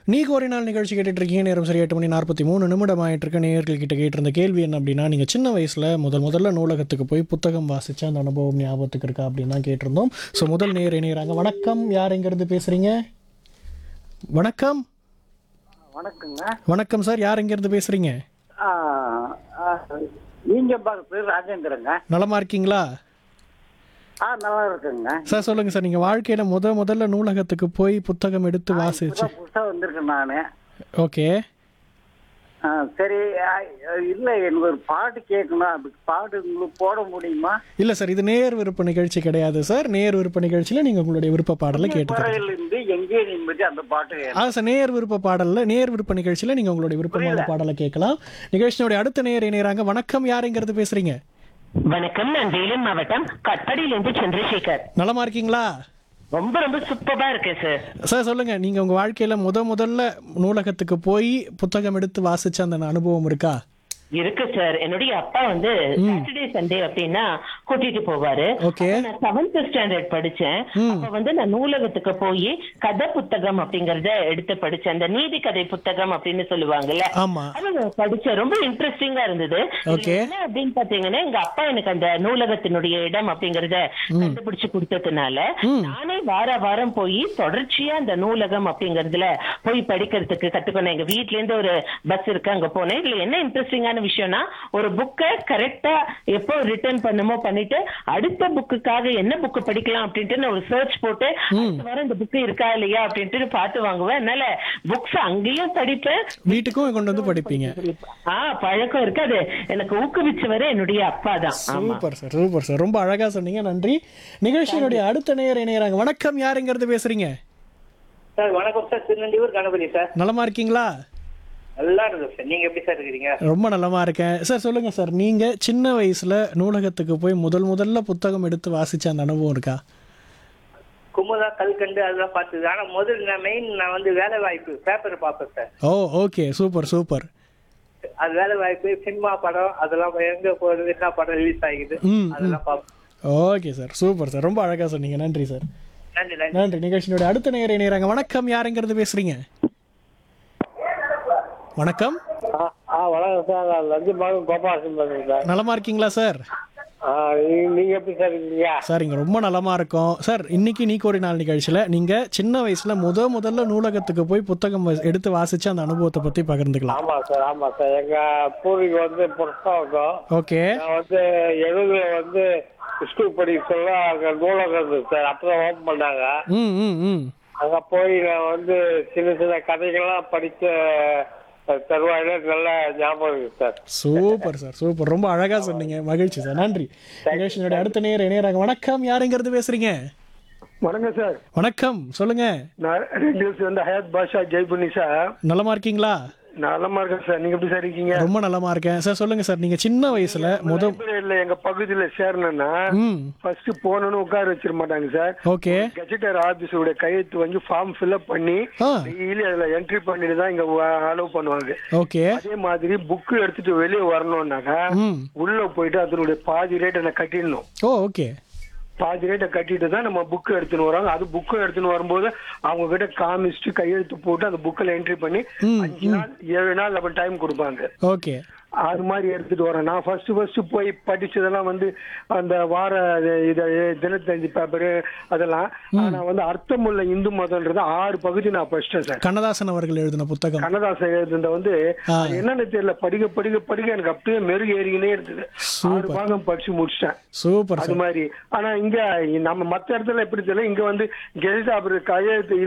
நீ கோரி நாள் நிகழ்ச்சி கேட்டுட்டு இருக்கீங்க நேரம் சரி எட்டு மணி நாற்பத்தி மூணு நிமிடம் ஆயிட்டு இருக்க நேயர்கள் கிட்ட கேட்டிருந்த கேள்வி என்ன அப்படின்னா நீங்கள் சின்ன வயசில் முதல் முதல்ல நூலகத்துக்கு போய் புத்தகம் வாசிச்ச அந்த அனுபவம் ஞாபகத்துக்கு இருக்கா அப்படின்னு தான் கேட்டிருந்தோம் ஸோ முதல் நேர் இணைகிறாங்க வணக்கம் யார் எங்கேருந்து பேசுகிறீங்க வணக்கம் வணக்கங்க வணக்கம் சார் யார் எங்கேருந்து பேசுகிறீங்க ஆ, ஆ, நீங்க பேர் ராஜேந்திரங்க நலமா இருக்கீங்களா ஆ நல்லா இருக்குங்க சார் சொல்லுங்கள் சார் நீங்கள் வாழ்க்கையில் முத முதல்ல நூலகத்துக்கு போய் புத்தகம் எடுத்து வாசிச்சு இப்பதான் புதுசா வந்திருக்கேன் நானு ஓகே ஆ, சரி ஆ, இல்ல எனக்கு ஒரு பாட்டு கேட்கணும் அதுக்கு பாட்டு உங்களுக்கு போட முடியுமா இல்லை சார் இது நேர் விருப்ப நிகழ்ச்சி கிடையாது சார் நேர் விருப்ப நிகழ்ச்சியில் நீங்கள் உங்களுடைய விருப்ப பாடலை கேட்டு குறையில இருந்து எங்கே நிம்மதி அந்த பாட்டு வேணும். ஆ சார் நேர் விருப்ப பாடல்ல நேர் விருப்ப நிகழ்ச்சியில் நீங்கள் உங்களுடைய விருப்பமான பாடலை கேட்கலாம் நிகழ்ச்சியோடைய அடுத்த நேர் இணையறாங்க வணக்கம் யாருங்கிறது பேசுறீங்க வணக்கம் நான் வேலூர் மாவட்டம் கட்படியிலிருந்து சந்திரசேகர் நலமா இருக்கீங்களா ரொம்ப ரொம்ப சூப்பரா இருக்கேன் சார் சார் சொல்லுங்க நீங்க உங்க வாழ்க்கையில முத முதல்ல நூலகத்துக்கு போய் புத்தகம் எடுத்து வாசிச்ச அந்த அனுபவம் இருக்கா இருக்கு சார் என்னுடைய அப்பா வந்து சாட்டர்டே சண்டே அப்படின்னா கூட்டிட்டு போவாரு ஓகே அப்ப நான் செவன்த் ஸ்டாண்டர்ட் படிச்சேன் அப்ப வந்து நான் நூலகத்துக்கு போய் கதை புத்தகம் அப்படிங்கறத எடுத்து படிச்சேன் அந்த நீதி கதை புத்தகம் அப்படின்னு சொல்லுவாங்கல்ல ஆமா அது நான் படிச்சேன் ரொம்ப இன்ட்ரெஸ்டிங்கா இருந்தது இதுல Okay. என்ன அப்படின்னு பாத்தீங்கன்னா எங்க அப்பா எனக்கு அந்த நூலகத்தினுடைய இடம் அப்படிங்கறத கண்டுபிடிச்சு கொடுத்ததுனால நானே வார வாரம் போய் தொடர்ச்சியா அந்த நூலகம் அப்படிங்கறதுல போய் படிக்கிறதுக்கு கத்துக்கணும் எங்க வீட்ல இருந்து ஒரு பஸ் இருக்கு அங்க போனேன் இதுல என்ன இன்ட்ரெஸ்டிங்கான விஷயம்னா ஒரு புக்கை கரெக்டா எப்போ ரிட்டர்ன் பண்ணுமோ பண்ணிட்டு அடுத்த புக்குக்காக என்ன புக்கு படிக்கலாம் அப்படின்ட்டு நான் ஒரு சர்ச் போட்டு அடுத்த வாரம் இந்த புக்கு இருக்கா இல்லையா அப்படின்ட்டு பார்த்து வாங்குவேன் அதனால புக்ஸ் அங்கேயும் படிப்பேன் வீட்டுக்கும் கொண்டு வந்து படிப்பீங்க ஆ பழக்கம் இருக்கு அது எனக்கு ஊக்குவிச்சவரே என்னுடைய அப்பா தான் ஆமா சூப்பர் சார் சூப்பர் சார் ரொம்ப அழகா சொன்னீங்க நன்றி நிகழ்ச்சியினுடைய அடுத்த நேர் இணையறாங்க வணக்கம் யாருங்கிறது பேசுறீங்க சார் வணக்கம் சார் திருநெல்வேலூர் கணபதி சார் நலமா இருக்கீங்களா நல்லா இருக்கு சார் நீங்க எப்படி சார் இருக்கிறீங்க ரொம்ப நலமா இருக்கேன் சார் சொல்லுங்க சார் நீங்க சின்ன வயசுல நூலகத்துக்கு போய் முதல் முதல்ல புத்தகம் எடுத்து வாசிச்ச அந்த அனுபவம் இருக்கா குமுதா கல்கண்டு அதெல்லாம் பார்த்தது ஆனா முதல்ல நான் மெயின் நான் வந்து வேலை வாய்ப்பு பேப்பர் பார்ப்பேன் sir oh okay super super அது வேலை வாய்ப்பு சினிமா படம் அதெல்லாம் எங்க போகுது என்ன படம் ரிலீஸ் ஆகிது ம், அதெல்லாம் பார்ப்பேன் ஓகே சார் சூப்பர் சார் ரொம்ப அழகா சொன்னீங்க நன்றி சார் நன்றி நன்றி நன்றி நிகழ்ச்சியினுடைய அடுத்த நேர இணையறாங்க வணக்கம் யாருங்கிறது பேசுறீங்க வணக்கம் ஆ வணக்கம் சார் நான் லஞ்சு மகன் கோபாலன் பேசுறேன் சார் நலமா இருக்கீங்களா சார் நீங்க எப்படி சார் இருக்கீங்க சார் இங்க ரொம்ப நலமா இருக்கோம் சார் இன்னைக்கு நீ ஒரு நாள் நிகழ்ச்சியில நீங்க சின்ன வயசுல முத முதல்ல நூலகத்துக்கு போய் புத்தகம் வ- எடுத்து வாசிச்ச அந்த அனுபவத்தை பத்தி பகிர்ந்துக்கலாம் ஆமா சார் ஆமா சார் எங்க பூர்வீகம் வந்து புரட்சாவகம் ஓகே நான் வந்து எழுதுல வந்து ஸ்கூல் படிக்க சொல்ல அங்க நூலகம் இருந்தது சார் அப்பதான் ஓப்பன் பண்ணாங்க ம் ம் ம் அங்க போய் நான் வந்து சின்ன சின்ன கதைகள்லாம் படிச்ச அஹ், தருவாயில நல்ல ஞாபகம் இருக்கு சார் சூப்பர் சார் சூப்பர் ரொம்ப அழகா சொன்னீங்க மகிழ்ச்சி சார் நன்றி நிகழ்ச்சியினுடைய அடுத்த நேர இணையறாங்க வணக்கம் யாருங்கிறது பேசுறீங்க வணக்கம் சார் வணக்கம் சொல்லுங்க நான் ரெண்டு வந்து ஹயாத் பாஷா ஜெய்புனி சார் நலமா இருக்கீங்களா நலமா இருக்கேன் சார் நீங்க எப்படி சார் இருக்கீங்க ரொம்ப நலமா இருக்கேன் சார் சொல்லுங்க சார் நீங்க சின்ன வயசுல முத லைப்ரரியில எங்க பகுதியில சேரணும்னா ம் ஃபர்ஸ்ட் போனோன்னு உட்கார வச்சிட மாட்டாங்க சார் ஓகே கெஜெட்டர் ஆபீஸோட கையெழுத்து வாங்கி ஃபார்ம் ஃபில்அப் பண்ணி ஆ டெய்லி அதுல என்ட்ரி பண்ணிட்டு தான் இங்க அலோவ் பண்ணுவாங்க ஓகே அதே மாதிரி புக்கு எடுத்துட்டு வெளியே வரணும்னாக்கா ம் உள்ள போயிட்டு அதனுடைய பாதி ரேட் என்ன கட்டிடணும் ஓ ஓகே பாதி ரேட்டை கட்டிட்டு தான் நம்ம புக்கு எடுத்துன்னு வராங்க அது புக்கு எடுத்துன்னு வரும்போது அவங்க கிட்ட காமிச்சிட்டு கையெழுத்து போட்டு அந்த புக்கில் என்ட்ரி பண்ணி ம், அஞ்சு நாள் ஏழு நாள் அப்ப டைம் கொடுப்பாங்க ஓகே அது மாதிரி எடுத்துட்டு வரேன் நான் ஃபர்ஸ்ட் ஃபர்ஸ்ட் போய் படிச்சதெல்லாம் வந்து அந்த வார இத தினத்தஞ்சு பேப்பரு அதெல்லாம் ஆனா வந்து அர்த்தமுள்ள இந்து மதம்ன்றது ஆறு பகுதி நான் படிச்சிட்டேன் சார் கண்ணதாசன் அவர்கள் எழுதின புத்தகம் கண்ணதாசன் எழுதுனத வந்து ஆ. அது என்னன்னு தெரியல படிக்க படிக்க படிக்க எனக்கு அப்படியே மெருகு ஏறிக்கினே இருந்தது ஆறு பாகம் படிச்சு முடிச்சிட்டேன் சூப்பர் அது சார் மாதிரி ஆனா இங்க நம்ம மத்த இடத்துல எப்படி தெரியல இங்க வந்து கெஸ்ட் அப்புறம் கையெழுத்து